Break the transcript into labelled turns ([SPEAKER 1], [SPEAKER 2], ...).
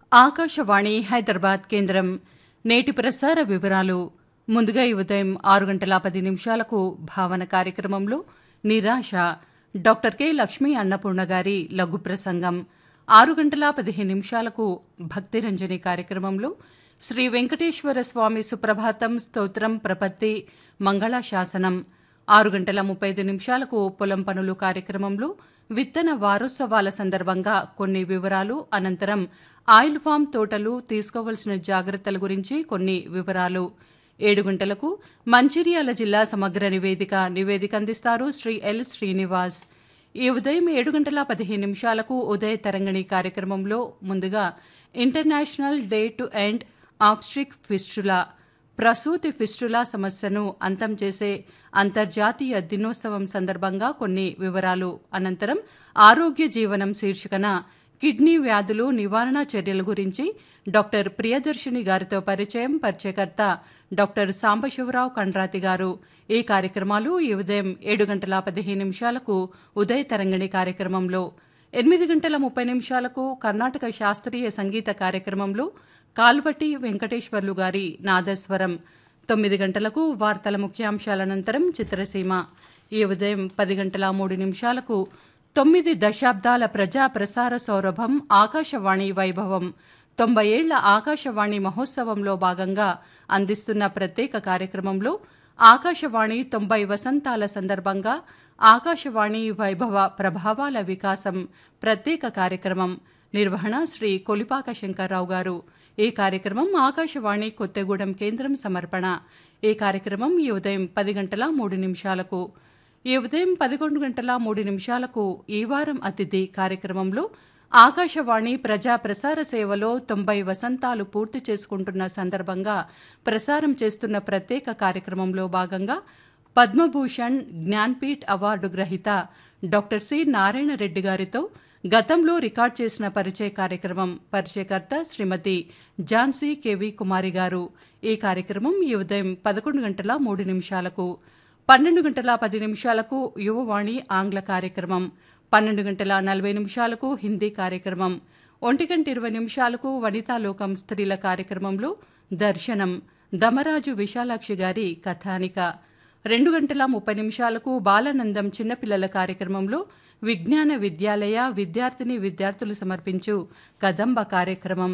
[SPEAKER 1] ఆకాశవాణి హైదరాబాద్ కేంద్రం నేటి ప్రసార వివరాలు ముందుగా ఈ ఉదయం ఆరు గంటల పది నిమిషాలకు భావన కార్యక్రమంలో నిరాశ డాక్టర్ కె లక్ష్మీ అన్నపూర్ణ గారి లఘు ప్రసంగం ఆరు గంటల పదిహేను నిమిషాలకు భక్తిరంజని కార్యక్రమంలో శ్రీ వెంకటేశ్వర స్వామి సుప్రభాతం స్తోత్రం ప్రపత్తి మంగళాశాసనం ఆరు గంటల ముప్పై ఐదు నిమిషాలకు పొలం పనులు కార్యక్రమంలో విత్తన వారోత్సవాల సందర్భంగా కొన్ని వివరాలు అనంతరం ఆయిల్ ఫామ్ తోటలు తీసుకోవలసిన జాగ్రత్తల గురించి కొన్ని వివరాలు ఏడు గంటలకు మంచిర్యాల జిల్లా సమగ్ర నివేదిక నివేదిక అందిస్తారు శ్రీ ఎల్ శ్రీనివాస్ ఈ ఉదయం ఏడు గంటల పదిహేను నిమిషాలకు ఉదయ తరంగిణి కార్యక్రమంలో ముందుగా international day to end obstetric fistula ప్రసూతి ఫిస్టులా సమస్యను అంతం చేసే అంతర్జాతీయ దినోత్సవం సందర్భంగా కొన్ని వివరాలు అనంతరం ఆరోగ్య జీవనం శీర్షికన కిడ్నీ వ్యాధులు నివారణ చర్యల గురించి డాక్టర్ ప్రియదర్శిని గారితో పరిచయం పరిచయకర్త డాక్టర్ సాంబశివరావు కండ్రాతి గారు ఈ కార్యక్రమాలు ఈ ఉదయం ఏడు గంటల పదిహేను నిమిషాలకు ఉదయ తరంగిణి కార్యక్రమంలో ఎనిమిది గంటల ముప్పై నిమిషాలకు కర్ణాటక శాస్త్రీయ సంగీత కార్యక్రమంలో కాల్వటి వెంకటేశ్వర్లు గారి నాదస్వరం తొమ్మిది గంటలకు వార్తల ముఖ్యాంశాల అనంతరం చిత్రసీమ ఈ ఉదయం పది గంటల మూడు నిమిషాలకు తొమ్మిది దశాబ్దాల ప్రజా ప్రసార సౌరభం ఆకాశవాణి వైభవం తొంభై ఏళ్ల ఆకాశవాణి మహోత్సవంలో భాగంగా అందిస్తున్న ప్రత్యేక కార్యక్రమంలో ఆకాశవాణి తొంభై వసంతాల సందర్భంగా ఆకాశవాణి వైభవ ప్రభావాల వికాసం ప్రత్యేక కార్యక్రమం నిర్వహణ శ్రీ కొలిపాక శంకర్రావు గారు ఈ కార్యక్రమం ఆకాశవాణి కొత్తగూడెం కేంద్రం సమర్పణ ఈ కార్యక్రమం ఈ ఉదయం పది గంటల మూడు నిమిషాలకు ఈ ఉదయం పదకొండు గంటల మూడు నిమిషాలకు ఈ వారం అతిథి కార్యక్రమంలో ఆకాశవాణి ప్రజా ప్రసార సేవలో తొంభై వసంతాలు పూర్తి చేసుకుంటున్న సందర్భంగా ప్రసారం చేస్తున్న ప్రత్యేక కార్యక్రమంలో భాగంగా పద్మభూషణ్ జ్ఞాన్పీఠ్ అవార్డు award doctor C Narayana Reddy గారితో గతంలో రికార్డ్ చేసిన పరిచయ కార్యక్రమం పరిచయకర్త శ్రీమతి ఝాన్సీ కెవి కుమారి గారు ఈ కార్యక్రమం ఈ ఉదయం పదకొండు గంటల మూడు నిమిషాలకు పన్నెండు గంటల పది నిమిషాలకు యువవాణి ఆంగ్ల కార్యక్రమం పన్నెండు గంటల నలభై నిమిషాలకు హిందీ కార్యక్రమం ఒంటి గంట ఇరవై నిమిషాలకు వనితాలోకం స్త్రీల కార్యక్రమంలో దర్శనం దమరాజు విశాలాక్షి గారి కథానిక రెండు గంటల ముప్పై నిమిషాలకు బాలానందం చిన్నపిల్లల కార్యక్రమంలో విజ్ఞాన విద్యాలయ విద్యార్థిని విద్యార్థులు సమర్పించు కదంబ కార్యక్రమం